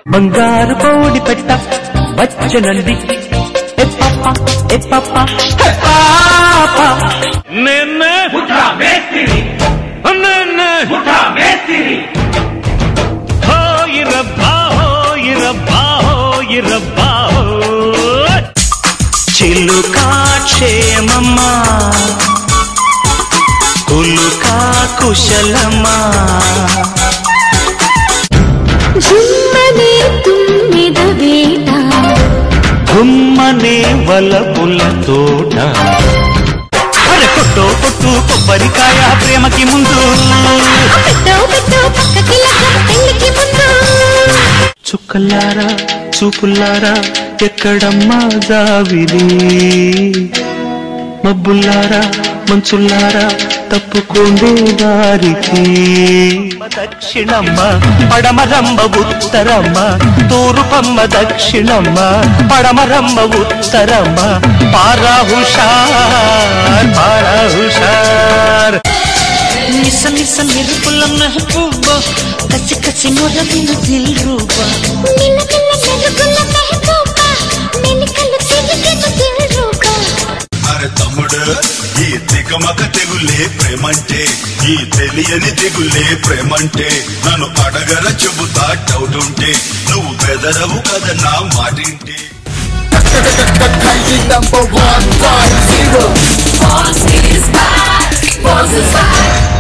బంగారు పౌడి పెట్ట వచ్చనండి ఏ పాప ఏ పాప ఏ పాప నిన్నే ముఠా మేస్త్రి నిన్నే ముఠా మేస్త్రి హోయి రబ్బా హోయి రబ్బా హోయి రబ్బా హోయ్. చిలుకా క్షేమమ్మా కులుకా కుశలమా జుమ్మనే తుమ్మిద వేట గుమ్మనే వలపుల తోట అరే కొట్టో కొట్టు కొబ్బరికాయ ప్రేమకి ముందు పెట్టో పెట్టో పక్కకి లగ్గం పెళ్లికి ముందు చుక్కలారా చూపులారా ఎక్కడమ్మా జావిరి మబ్బుల్లారా మంచుల్లారా తప్పుకోండే దారికి దక్షిణమ్మ పడమరమ్మ ఉత్తరమ్మ తూర్పమ్మ దక్షిణమ్మ పడమరమ్మ ఉత్తరమ్మ పారా హుషార్ పారా హుషార్ మిస మిస మెరుపుల మెహబూబ కసి కసి మొరవిన దిల్ రూప మిల్ల మిల్ల మెరుగుల మెహబూబా మెలికలు తిరిగిన దిల్రూబా అరే తమ్ముడు ఈ తికమక తెగులే ప్రేమంటే ఈ తెలియని తెగులే ప్రేమంటే నన్ను అడగర చెబుతా డౌట్ ఉంటే నువ్వు బెదరవు కదా నా మాటింటే Boss is back. Boss is back.